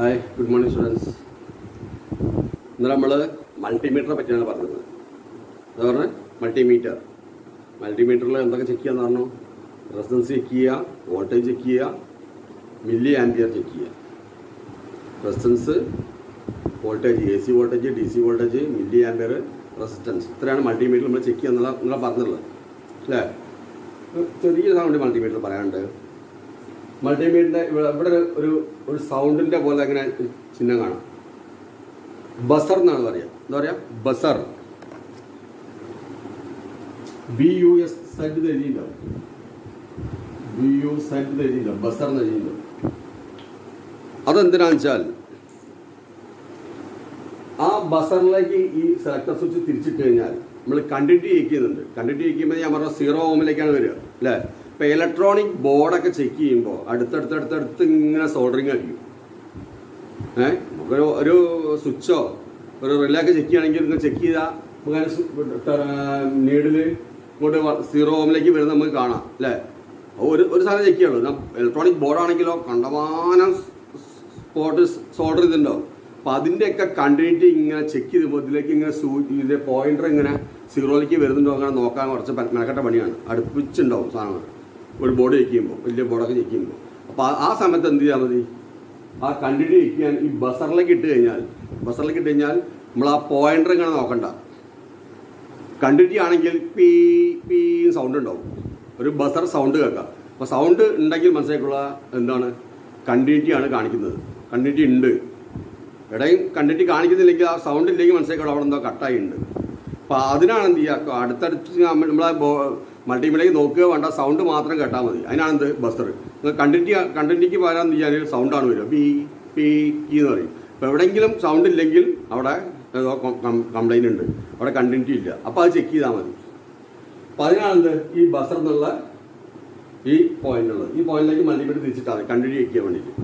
hi good morning students ഇന്നലെ നമ്മൾ മൾട്ടിമീറ്ററിനെ പറ്റിയാണ് പറഞ്ഞത് എന്താ പറഞ്ഞത് മൾട്ടിമീറ്റർ മൾട്ടിമീറ്ററിൽ എന്തൊക്കെ ചെക്ക് ചെയ്യാന്ന് പറഞ്ഞു റെസിസ്റ്റൻസ് ചെക്ക് ചെയ്യുക വോൾട്ടേജ് ചെക്ക് ചെയ്യുക മില്ലി ആംപിയർ ചെക്ക് ചെയ്യുക resistance voltage A C voltage D C voltage milli ampere resistance ഇത്രയാണ് മൾട്ടിമീറ്റർ നമ്മൾ ചെക്ക് ചെയ്യുക എന്നുള്ള നിങ്ങളെ പറഞ്ഞിട്ടുള്ളത് അല്ലേ ചെറിയ സൗണ്ട് മൾട്ടിമീറ്റർ പറയാനുണ്ട് മൾട്ടിമീറ്ററിന്റെ ഇവിടെ ഇവിടെ ഒരു- ഒരു ഒരു സൗണ്ടിന്റെ പോലെ അങ്ങനെ ഒരു ചിഹ്നം കാണാം ബസർ എന്നാണ് പറയാ എന്താ പറയാ buzzer B U S Z എഴുതിയിട്ടുണ്ടാവും ബി യു സെഡ് എഴുതിയിട്ടുണ്ടാവും ബസർ എന്ന് എഴുതിയിട്ടുണ്ടാവും അതെന്തിനാന്ന് വെച്ചാൽ ആ ബസറിലേക്ക് ഈ സെലക്ടർ സ്വിച്ച് തിരിച്ചിട്ട് കഴിഞ്ഞാൽ നമ്മൾ കണ്ടിന്യൂ ചെയ്യുന്നുണ്ട് കണ്ടിന്യൂ ചെയ്യുമ്പോൾ ഞാൻ പറഞ്ഞ സീറോ ഓമിലേക്കാണ് വരിക അല്ലേ ഇപ്പൊ ഇലക്ട്രോണിക് ബോർഡൊക്കെ ചെക്ക് ചെയ്യുമ്പോൾ അടുത്തടുത്തടുത്തടുത്ത് ഇങ്ങനെ സോൾഡറിങ് ആയിരിക്കും ഏഹ് നമുക്കൊരു ഒരു സ്വിച്ചോ ഒരു റിലൊക്കെ ചെക്ക് ചെയ്യണമെങ്കിൽ നിങ്ങൾ ചെക്ക് ചെയ്താൽ നമുക്ക് നീഡില് ഇങ്ങോട്ട് സീറോ ഓമിലേക്ക് വരുന്നത് നമുക്ക് കാണാം അല്ലേ ഒരു ഒരു സാധനം ചെക്ക് ചെയ്യുള്ളൂ ഇലക്ട്രോണിക് ബോർഡാണെങ്കിലോ കണ്ടമാനം സ്പോട്ട് സോൾഡർ ഇതുണ്ടാവും അപ്പൊ അതിന്റെയൊക്കെ കണ്ടിന്യൂറ്റി ഇങ്ങനെ ചെക്ക് ചെയ്യുമ്പോൾ ഇതിലേക്ക് ഇങ്ങനെ സൂ ഇതിന്റെ പോയിന്റർ ഇങ്ങനെ സീറോയിലേക്ക് വരുന്നുണ്ടോ അങ്ങനെ നോക്കാൻ കുറച്ച് പെ- മെനക്കെട്ട പണിയാണ് അടുപ്പിച്ചുണ്ടാവും സാധനങ്ങൾ ഒരു ബോർഡ് ചെക്ക് ചെയ്യുമ്പോൾ വലിയ ബോർഡൊക്കെ ചെക്ക് ചെയ്യുമ്പോൾ അപ്പൊ ആ- ആ സമയത്ത് എന്ത് ചെയ്താൽ മതി ആ കണ്ടിന്യൂ ചെക്ക് ചെയ്യാൻ ഈ ബസറിലേക്ക് ഇട്ട് കഴിഞ്ഞാൽ ബസറിലേക്ക് ഇട്ട് കഴിഞ്ഞാൽ നമ്മൾ ആ പോയിന്റർ ഇങ്ങനെ നോക്കണ്ട കണ്ടിന്യൂ ആണെങ്കിൽ പീ പീ സൗണ്ട് ഉണ്ടാവും ഒരു ബസർ സൗണ്ട് കേൾക്കാം അപ്പോൾ സൗണ്ട് ഉണ്ടെങ്കിൽ മനസ്സിലാക്കുള്ള എന്താണ് കണ്ടിന്യൂറ്റി ആണ് കാണിക്കുന്നത് കണ്ടിന്യൂറ്റി ഉണ്ട് ഇടയും കണ്ടിന്യൂറ്റി കാണിക്കുന്നില്ലെങ്കിൽ ആ സൗണ്ട് ഇല്ലെങ്കിൽ മനസ്സിലാക്കുള്ള അവിടെ എന്തോ കട്ടായി ഉണ്ട് അപ്പോൾ അതിനാണ് എന്ത് ചെയ്യുക അടുത്തടുത്ത് നമ്മളെ മൾട്ടിമീഡിയക്ക് നോക്കുക വേണ്ട സൗണ്ട് മാത്രം കേട്ടാൽ മതി അതിനാണ് എന്ത് ബസർ നിങ്ങൾ കണ്ടിന്യൂറ്റി കണ്ടിന്യൂറ്റിക്ക് പകരം എന്ത് ചെയ്യാൻ സൗണ്ടാണ് വരിക പീ പീ കീ എന്ന് പറയും അപ്പോൾ എവിടെയെങ്കിലും സൗണ്ട് ഇല്ലെങ്കിൽ അവിടെ ഏതോ കംപ്ലൈന്റ് ഉണ്ട് അവിടെ കണ്ടിന്യൂറ്റി ഇല്ല അപ്പോൾ അത് ചെക്ക് ചെയ്താൽ മതി അപ്പോൾ അതിനാണ് എന്ത് ഈ ബസർ എന്നുള്ള ഈ പോയിന്റ് ഉള്ളത് ഈ പോയിന്റിലേക്ക് മൾട്ടിമീറ്റർ തിരിച്ചിട്ടാണ് കണ്ടിന്യൂ ചെക്ക് ചെയ്യാൻ വേണ്ടിയിട്ട്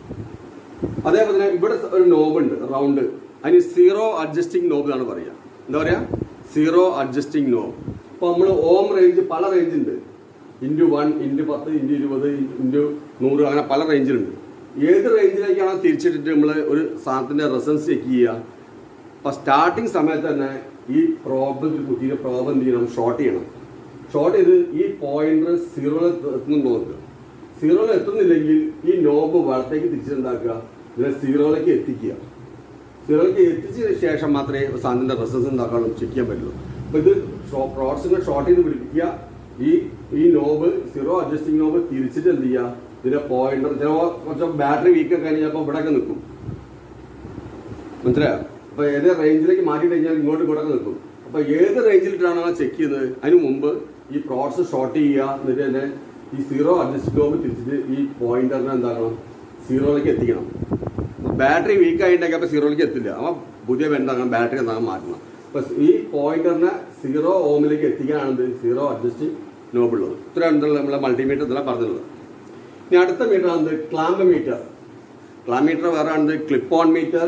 അതേപോലെ തന്നെ ഇവിടെ ഒരു നോബ് ഉണ്ട് റൗണ്ട് അതിന് സീറോ അഡ്ജസ്റ്റിംഗ് നോബ് എന്നാണ് പറയുക എന്താ പറയാ സീറോ അഡ്ജസ്റ്റിംഗ് നോബ് ഇപ്പൊ നമ്മൾ ഓം റേഞ്ച് പല റേഞ്ച് ഉണ്ട് ഇൻറ്റു വൺ ഇൻറ്റു പത്ത് ഇൻറ്റു ഇരുപത് ഇൻറ്റു നൂറ് അങ്ങനെ പല റേഞ്ചിലുണ്ട് ഏത് റേഞ്ചിലേക്കാണ് തിരിച്ചിട്ടിട്ട് നമ്മൾ ഒരു സാധനത്തിന്റെ റെസൻസ് ചെക്ക് ചെയ്യുക അപ്പൊ സ്റ്റാർട്ടിങ് സമയത്ത് തന്നെ ഈ പ്രോബ് കുത്തിയുടെ പ്രോബ് എന്ത് ചെയ്യണം ഷോർട്ട് ചെയ്യണം ഷോർട്ട് ചെയ്ത് ഈ പോയിന്റർ സീറോയിൽ എത്തുന്നുണ്ടോ നോക്കുക സീറോയിൽ എത്തുന്നില്ലെങ്കിൽ ഈ നോബ് വലത്തേക്ക് തിരിച്ചെന്താക്കുക ഇതിനെ സീറോയിലേക്ക് എത്തിക്കുക സീറോയിലേക്ക് എത്തിച്ചതിന് ശേഷം മാത്രമേ സാധനത്തിന്റെ റെസൻസ് എന്താക്കാനും ചെക്ക് ചെയ്യാൻ പറ്റുള്ളൂ അപ്പൊ ഇത് പ്രോഡക്ട്സിനെ ഷോർട്ട് ചെയ്ത് പിടിപ്പിക്കുക ഈ ഈ നോബ് സീറോ അഡ്ജസ്റ്റിംഗ് നോബ് തിരിച്ചിട്ട് എന്ത് ചെയ്യുക ഇതിന്റെ പോയിന്റർ ചിലപ്പോൾ കുറച്ച് ബാറ്ററി വീക്ക് ഒക്കെ കഴിഞ്ഞാൽ ചിലപ്പോൾ ഇവിടെയൊക്കെ നിൽക്കും മനസ്സിലായോ അപ്പൊ ഏത് റേഞ്ചിലേക്ക് മാറ്റി കഴിഞ്ഞാൽ ഇങ്ങോട്ട് ഇങ്ങോട്ടൊക്കെ നിൽക്കും അപ്പൊ ഏത് റേഞ്ചിലിട്ടാണോ ചെക്ക് ചെയ്യുന്നത് അതിന് മുമ്പ് ഈ പ്രോഡ്സ് ഷോർട്ട് ചെയ്യുക എന്നിട്ട് തന്നെ ഈ സീറോ അഡ്ജസ്റ്റ് നോബ് തിരിച്ചിട്ട് ഈ പോയിന്ററിനെ എന്താക്കണം സീറോയിലേക്ക് എത്തിക്കണം ബാറ്ററി വീക്ക് ആയിട്ടുണ്ടെങ്കിൽ അപ്പൊ സീറോയിലേക്ക് എത്തില്ല അപ്പൊ പുതിയ എന്താക്കണം ബാറ്ററി എന്താകാൻ മാറ്റണം അപ്പൊ ഈ പോയിന്ററിനെ സീറോ ഓമിലേക്ക് എത്തിക്കാനാണ് സീറോ അഡ്ജസ്റ്റ് നോബ് ഉള്ളത് ഇത്രയാണ് നമ്മളെ മൾട്ടിമീറ്റർ ഇതെല്ലാം പറഞ്ഞുള്ളത് ഇനി അടുത്ത മീറ്റർ ആണ് ക്ലാമ്പ് മീറ്റർ ക്ലാമ്പ് മീറ്റർ വേറെ ആണ് clip on meter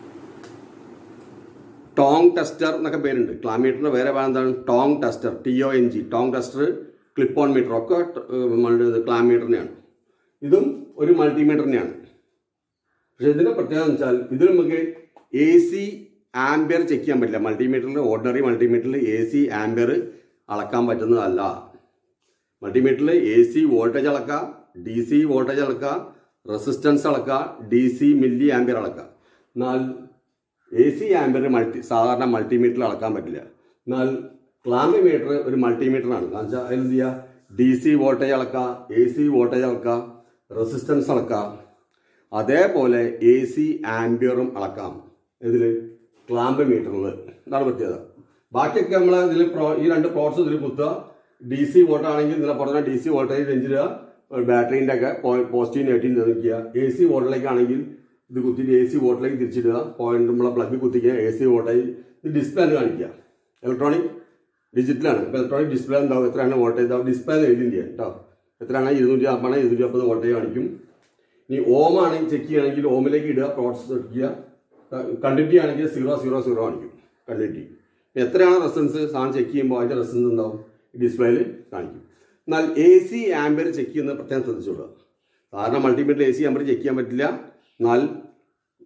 tong tester എന്നൊക്കെ പേരുണ്ട് ക്ലാമീറ്ററിന് വേറെ പേര് എന്താണ് tong tester T O N G tong tester clip on meter ഒക്കെ ക്ലാമീറ്ററിനെയാണ് ഇതും ഒരു മൾട്ടിമീറ്ററിനെയാണ് പക്ഷെ ഇതിന്റെ പ്രത്യേകത എന്ന് വെച്ചാൽ ഇത് നമുക്ക് എ സി ആംബിയർ ചെക്ക് ചെയ്യാൻ പറ്റില്ല മൾട്ടിമീറ്ററിൽ ഓർഡിനറി മൾട്ടിമീറ്ററിൽ എ സി ആംബിയർ അളക്കാൻ പറ്റുന്നതല്ല മൾട്ടിമീറ്ററിൽ എ സി വോൾട്ടേജ് അളക്കാം ഡി സി വോൾട്ടേജ് അളക്കാം റെസിസ്റ്റൻസ് അളക്കാം ഡി സി മില്ലി ആംബിയർ അളക്കാം എന്നാൽ എ സി ആംബിയർ മൾട്ടി സാധാരണ മൾട്ടിമീറ്ററിൽ അളക്കാൻ പറ്റില്ല എന്നാൽ ക്ലാമ്പ് മീറ്റർ ഒരു മൾട്ടിമീറ്ററാണ് കാരണം വെച്ചാൽ അതിൽ എന്ത് ചെയ്യുക ഡി സി വോൾട്ടേജ് അളക്കാം എ സി വോൾട്ടേജ് അളക്കാം റെസിസ്റ്റൻസ് അളക്കാം അതേപോലെ എ സി ആംബിയറും അളക്കാം ഇതിൽ ക്ലാമ്പ് മീറ്ററിൽ ഇതാണ് പ്രത്യേകത ബാക്കിയൊക്കെ നമ്മൾ ഇതിൽ പ്രോ ഈ രണ്ട് പ്ലോട്ട്സ് ഇതിൽ കുത്തുക ഡി സി വോൾട്ട് ആണെങ്കിൽ ഇതിനെ പറഞ്ഞ ഡി സി വോൾട്ടേജ് റേഞ്ചിടുക ബാറ്ററീൻ്റെ ഒക്കെ പോസിറ്റീവ് നെഗറ്റീവ് നിർമ്മിക്കുക എ സി വോൾട്ടിലേക്കാണെങ്കിൽ ഇത് കുത്തിയിട്ട് എ സി വോൾട്ടിലേക്ക് തിരിച്ചിടുക പോയിന്റ് നമ്മളെ പ്ലഗ് കുത്തിക്കുക എ സി വോൾട്ടേജ് ഇത് ഡിസ്പ്ലേ കാണിക്കുക ഇലക്ട്രോണിക് ഡിജിറ്റലാണ് ഇപ്പോൾ ഇലക്ട്രോണിക് ഡിസ്പ്ലേ ഉണ്ടാവും എത്രയാണ് വോൾട്ടേജ് ഡിസ്പ്ലേ എഴുതില്ല കേട്ടോ എത്രയാണ് ഇരുന്നൂറ്റി നാൽപ്പതാണ് ഇരുന്നൂറ്റി നാൽപ്പത് വോൾട്ടേജ് കാണിക്കും ഇനി ഓം ആണെങ്കിൽ ചെക്ക് ചെയ്യണമെങ്കിൽ ഓമിലേക്ക് ഇടുക പ്രോസസ് എടുക്കുക കണ്ടിന്യൂറ്റി ആണെങ്കിൽ സീറോ സീറോ സീറോ കാണിക്കും കണ്ടിന്യൂറ്റി എത്രയാണ് റെസൻസ് സാധനം ചെക്ക് ചെയ്യുമ്പോൾ അതിന്റെ റെസൻസ് ഉണ്ടാവും ഡിസ്പ്ലേയിൽ കാണിക്കും എന്നാൽ എ സി ആംബിയർ ചെക്ക് ചെയ്യുന്നത് പ്രത്യേകം ശ്രദ്ധിച്ചോളുക സാധാരണ multimeter A C ampere check ചെയ്യാൻ പറ്റില്ല എന്നാൽ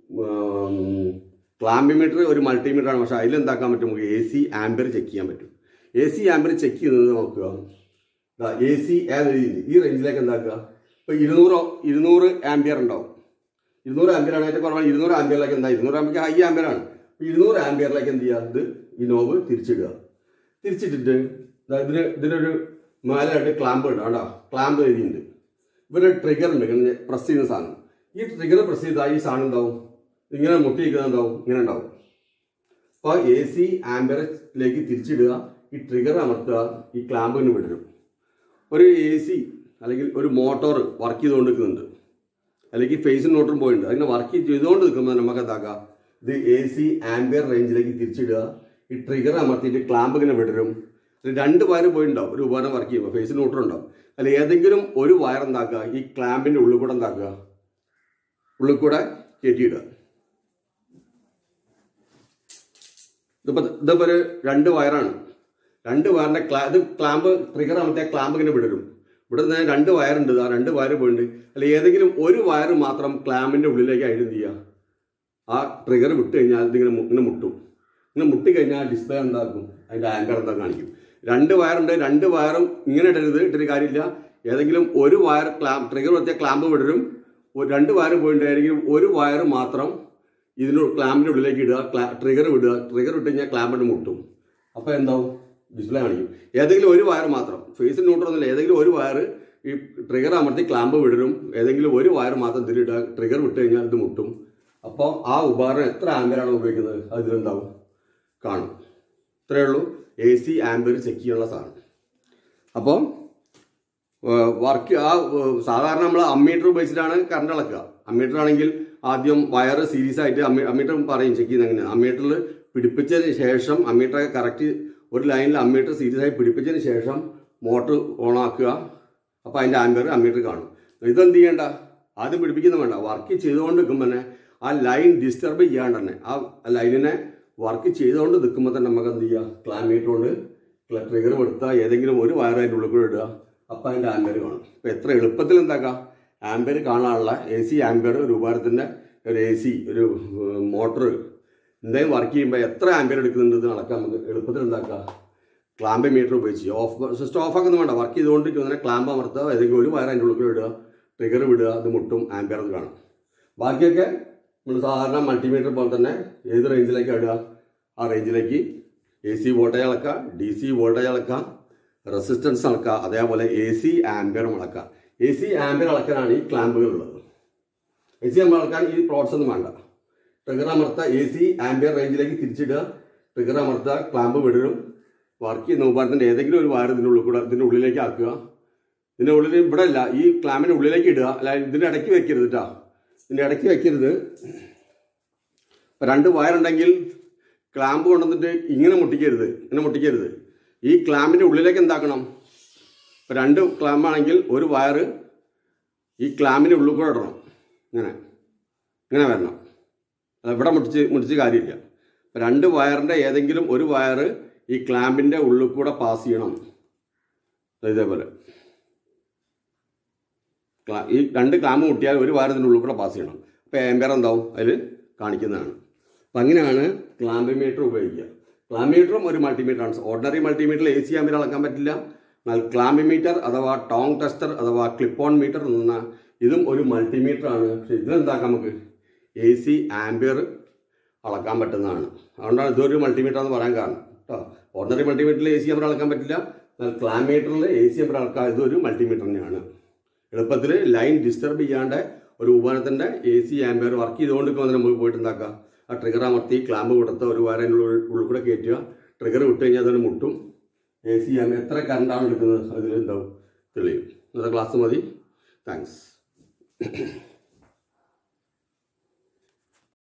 ക്ലാമ്പിമീറ്റർ ഒരു മൾട്ടിമീറ്റർ ആണ് പക്ഷെ അതിൽ എന്താക്കാൻ പറ്റും നമുക്ക് എ സി ആംബിയർ ചെക്ക് ചെയ്യാൻ പറ്റും എ സി ആംബിയർ ചെക്ക് ചെയ്യുന്നത് നോക്കുക എ സി ഈ റേഞ്ചിലേക്ക് എന്താക്കുക ഇപ്പോൾ ഇരുന്നൂറോ ഇരുന്നൂറ് ആംബിയർ ഉണ്ടാവും ഇരുന്നൂറ് ആംബിയർ ആണ് ഏറ്റവും കുറവാണ് ഇരുന്നൂറ് ആംബിയറിലേക്ക് എന്താ ഇരുന്നൂറ് ആംബിയർ ഹൈ ആംബിയർ ആണ് അപ്പോൾ ഇരുന്നൂറ് ആംബിയറിലേക്ക് എന്ത് ചെയ്യുക ഇത് ഈ നോബ് തിരിച്ചിടുക തിരിച്ചിട്ടിട്ട് ദാ ഇതിന് ഇതിനൊരു മേലായിട്ട് ക്ലാമ്പ് ഉണ്ട് കേട്ടോ ക്ലാമ്പ് എഴുതിയിട്ടുണ്ട് ഇവിടെ ട്രിഗർ ഉണ്ട് ഇങ്ങനെ പ്രസ് ചെയ്യുന്ന സാധനം ഈ ട്രിഗർ പ്രസ് ചെയ്താൽ ഈ സാധനം ഉണ്ടാവും ഇങ്ങനെ മുട്ടിയിരിക്കുന്നത് ഉണ്ടാവും ഇങ്ങനെ ഉണ്ടാവും അപ്പോൾ എ സി ആംബിയറിലേക്ക് തിരിച്ചിടുക ഈ ട്രിഗർ അമർത്തുക ഈ ക്ലാമ്പിന് വിടരും ഒരു എ സി അല്ലെങ്കിൽ ഒരു മോട്ടോർ വർക്ക് ചെയ്തുകൊണ്ട് നിൽക്കുന്നുണ്ട് അല്ലെങ്കിൽ ഫേസ് നോട്ടും പോയിട്ടുണ്ട് അതിനെ വർക്ക് ചെയ്തുകൊണ്ട് നിൽക്കുമ്പോൾ നമുക്ക് എന്താക്കാം ഇത് എ സി ആംബിയർ റേഞ്ചിലേക്ക് തിരിച്ചിടുക ഈ ട്രിഗർ അമർത്തിയിട്ട് ക്ലാമ്പ് ഇങ്ങനെ വിടരും ഇത് രണ്ട് വയർ പോയിട്ടുണ്ടാവും ഒരു ഉപകരണം വർക്ക് ചെയ്യുമ്പോൾ ഫേസ് നോട്ടർ ഉണ്ടാവും അല്ല ഏതെങ്കിലും ഒരു വയർ എന്താക്കുക ഈ ക്ലാമ്പിന്റെ ഉള്ളിൽ കൂടെ എന്താക്കുക ഉള്ളിൽ കൂടെ കയറ്റിയിടുക ഇതിപ്പോ ഇതിപ്പോ ഒരു രണ്ട് വയറാണ് രണ്ട് വയറിന്റെ ക്ലാ ഇത് ക്ലാമ്പ് ട്രിഗർ അമർത്തിയ ക്ലാമ്പ് ഇങ്ങനെ വിടരും ഇവിടെ നിന്ന് രണ്ട് വയറുണ്ട് ആ രണ്ട് വയർ പോയിട്ടുണ്ട് അല്ല ഏതെങ്കിലും ഒരു വയർ മാത്രം ക്ലാമ്പിന്റെ ഉള്ളിലേക്ക് ആയിട്ട് എന്ത് ചെയ്യുക ആ ട്രിഗർ വിട്ട് കഴിഞ്ഞാൽ ഇതിങ്ങനെ മു- ഇങ്ങനെ മുട്ടും ഇങ്ങനെ മുട്ടി കഴിഞ്ഞാൽ ഡിസ്പ്ലേ എന്താക്കും അതിന്റെ ആങ്കർ എന്താ കാണിക്കും രണ്ട് വയറുണ്ട് രണ്ട് വയറും ഇങ്ങനെ ഇടരുത് ഇട്ടൊരു കാര്യമില്ല ഏതെങ്കിലും ഒരു വയർ ക്ലാം ട്രിഗർ വെത്തിയ ക്ലാമ്പ് വിടരും ഒരു രണ്ട് വയർ പോയിട്ടുണ്ട് ഏതെങ്കിലും ഒരു വയർ മാത്രം ഇതിന് ക്ലാമ്പിന്റെ ഉള്ളിലേക്ക് ഇടുക ക്ലാ ട്രിഗർ വിടുക ട്രിഗർ വിട്ട് കഴിഞ്ഞാൽ ക്ലാമ്പിന്റെ മുട്ടും അപ്പോൾ എന്താവും ഡിസ്പ്ലേ കാണിക്കും ഏതെങ്കിലും ഒരു വയർ മാത്രം ഫേസ് ന്യൂട്രൊന്നുമില്ല ഏതെങ്കിലും ഒരു വയർ ഈ ട്രിഗർ അമർത്തി ക്ലാമ്പ് വിടരും ഏതെങ്കിലും ഒരു വയർ മാത്രം ഇതിലിടുക ട്രിഗർ വിട്ട് കഴിഞ്ഞാൽ ഇത് മുട്ടും അപ്പോൾ ആ ഉപകരണം എത്ര ആംബിയറാണ് ഉപയോഗിക്കുന്നത് അത് ഇതിലെന്താവും കാണും ഇത്രയേ ഉള്ളൂ എ സി ആംബിയർ ചെക്ക് ചെയ്യാനുള്ള സാധനം അപ്പോൾ വർക്ക് ആ ഏഹ്, സാധാരണ നമ്മൾ അമ്മീറ്റർ ഉപയോഗിച്ചിട്ടാണ് കറണ്ട് അളക്കുക അമ്മീറ്റർ ആണെങ്കിൽ ആദ്യം വയർ സീരീസ് ആയിട്ട് അമ്മീ അമ്മീറ്റർ പറയും ചെക്ക് ചെയ്യുന്ന എങ്ങനെയാണ് അമ്മീറ്ററിൽ പിടിപ്പിച്ചതിന് ശേഷം അമ്മീറ്റർ കറക്റ്റ് ഒരു ലൈനിൽ അമ്മീറ്റർ സീരീസ് ആയി പിടിപ്പിച്ചതിന് ശേഷം മോട്ടർ ഓൺ ആക്കുക അപ്പോൾ അതിൻ്റെ ആംബിയർ അമ്മീറ്റർ കാണും ഇതെന്ത് ചെയ്യണ്ട ആദ്യം പിടിപ്പിക്കുന്ന വേണ്ട വർക്ക് ചെയ്തുകൊണ്ട് നിൽക്കുമ്പോൾ തന്നെ ആ ലൈൻ ഡിസ്റ്റർബ് ചെയ്യാണ്ട് തന്നെ ആ ലൈനിനെ വർക്ക് ചെയ്തുകൊണ്ട് നിൽക്കുമ്പോൾ തന്നെ നമുക്ക് എന്ത് ചെയ്യുക ക്ലാമീറ്റർ കൊണ്ട് ട്രിഗർ എടുത്താൽ ഏതെങ്കിലും ഒരു വയർ അതിൻ്റെ ഉള്ളിൽ കൂടെ ഇടുക അപ്പം അതിൻ്റെ ആംബിയർ കാണും ഇപ്പം എത്ര എളുപ്പത്തിൽ എന്താക്കാം ആംബിയർ കാണാനുള്ള എ സി ആംബിയർ ഒരു ഉപകരണത്തിൻ്റെ ഒരു എ സി ഒരു മോട്ടർ എന്തെങ്കിലും വർക്ക് ചെയ്യുമ്പോൾ എത്ര ആംബിയർ എടുക്കുന്നുണ്ട് ഇത് നടക്കാൻ നമുക്ക് എളുപ്പത്തിൽ എന്താക്കുക ക്ലാമ്പ് മീറ്റർ ഉപയോഗിച്ച് ഓഫ് സിസ്റ്റം ഓഫ് ആക്കുന്നു വേണ്ട വർക്ക് ചെയ്തുകൊണ്ട് ഇങ്ങനെ ക്ലാമ്പ് അമർത്തുക ഏതെങ്കിലും ഒരു വയർ അതിൻ്റെ ഉള്ളിൽ കൂടെ ഇടുക ട്രിഗർ വിടുക ഇത് മുട്ടും ആംബിയർ എന്ന് കാണും ബാക്കിയൊക്കെ നമ്മൾ സാധാരണ മൾട്ടിമീറ്റർ പോലെ തന്നെ ഏത് റേഞ്ചിലേക്ക് ഇടുക ആ റേഞ്ചിലേക്ക് എ സി വോൾട്ടേജ് അളക്കുക ഡി സി വോൾട്ടേജ് അളക്കുക റെസിസ്റ്റൻസ് അളക്കുക അതേപോലെ എ സി ആംബിയർ അളക്കുക എ സി ആംബിയർ അളക്കാനാണ് ഈ ക്ലാമ്പുകൾ ഉള്ളത് എ സി ആംബിയർ അളക്കാൻ ഈ പ്ലോട്ട്സ് ഒന്നും വേണ്ട ട്രിഗർ അമർത്തുക എ സി ആംബിയർ റേഞ്ചിലേക്ക് തിരിച്ചിടുക ട്രിഗർ അമർത്തുക ക്ലാമ്പ് വിടരും വർക്ക് ചെയ്യുന്ന ഉപകരണത്തിൻ്റെ ഏതെങ്കിലും ഒരു വയർ ഇതിൻ്റെ ഉള്ളിൽ കൂടെ ഇതിൻ്റെ ഉള്ളിലേക്ക് ആക്കുക ഇതിൻ്റെ ഉള്ളിൽ ഇവിടെ അല്ല ഈ ക്ലാമ്പിൻ്റെ ഉള്ളിലേക്ക് ഇടുക അല്ല ഇതിൻ്റെ ഇടയ്ക്ക് വെക്കരുത് കേട്ടോ ഇതിൻ്റെ ഇടയ്ക്ക് വെക്കരുത് ഇപ്പം രണ്ട് വയറുണ്ടെങ്കിൽ ക്ലാമ്പ് കൊണ്ടുവന്നിട്ട് ഇങ്ങനെ മുട്ടിക്കരുത് ഇങ്ങനെ മുട്ടിക്കരുത് ഈ ക്ലാമ്പിൻ്റെ ഉള്ളിലേക്ക് എന്താക്കണം ഇപ്പം രണ്ട് ക്ലാമ്പാണെങ്കിൽ ഒരു വയർ ഈ ക്ലാമ്പിൻ്റെ ഉള്ളിൽ കൂടെ ഇടണം ഇങ്ങനെ ഇങ്ങനെ വരണം അത് ഇവിടെ മുട്ടിച്ച് മുട്ടിച്ച് കാര്യമില്ല ഇപ്പം രണ്ട് വയറിൻ്റെ ഏതെങ്കിലും ഒരു വയർ ഈ ക്ലാമ്പിൻ്റെ ഉള്ളിൽ കൂടെ പാസ് ചെയ്യണം ദാ ഇതേപോലെ ക്ലാ- ഈ രണ്ട് ക്ലാമ്പ് മുട്ടിയാൽ ഒരു വയർ ഇതിൻ്റെ ഉള്ളിൽ കൂടെ പാസ് ചെയ്യണം അപ്പോൾ ഏമ്പയർ എന്താവും അതിൽ കാണിക്കുന്നതാണ് അപ്പം അങ്ങനെയാണ് ക്ലാമ്പിമീറ്റർ ഉപയോഗിക്കുക ക്ലാമ്പിമീറ്ററും ഒരു മൾട്ടിമീറ്ററാണ് ഓർഡിനറി മൾട്ടിമീറ്ററിൽ എ സി ആമ്പിയർ അളക്കാൻ പറ്റില്ല എന്നാൽ ക്ലാമ്പിമീറ്റർ അഥവാ ടോങ് ടെസ്റ്റർ അഥവാ ക്ലിപ്പ് ഓൺ മീറ്റർ എന്ന ഇതും ഒരു മൾട്ടിമീറ്റർ ആണ് പക്ഷെ ഇതിലെന്താക്കാം നമുക്ക് എ സി ആംബിയർ അളക്കാൻ പറ്റുന്നതാണ് അതുകൊണ്ടാണ് ഇതൊരു മൾട്ടിമീറ്റർ എന്ന് പറയാൻ കാരണം കേട്ടോ ഓർഡിനറി മൾട്ടിമീറ്ററിൽ എ സി ആംബിയർ അളക്കാൻ പറ്റില്ല എന്നാൽ ക്ലാമീറ്ററിൽ എ സി ആംബിയർ അളക്കാൻ ഇതൊരു മൾട്ടിമീറ്റർ തന്നെയാണ് എളുപ്പത്തിൽ ലൈൻ ഡിസ്റ്റർബ് ചെയ്യാണ്ട് ഒരു ഉപകരണത്തിന്റെ എ സി ആംബിയർ വർക്ക് ചെയ്തുകൊണ്ട് വന്നിട്ട് നമുക്ക് പോയിട്ട് എന്താക്കുക ആ ട്രിഗർ അമർത്തി ക്ലാമ്പ് കൊടുത്ത ഒരു വയറിൻ്റെ ഉള്ളിൽ കൂടെ കയറ്റുക ട്രിഗർ വിട്ട് കഴിഞ്ഞാൽ അതിന് മുട്ടും എ സി ആംബിയർ എത്ര കറണ്ടാണ് എടുക്കുന്നത് അതിൽ എന്താവും തെളിയും ഇന്നത്തെ ക്ലാസ് മതി താങ്ക്സ്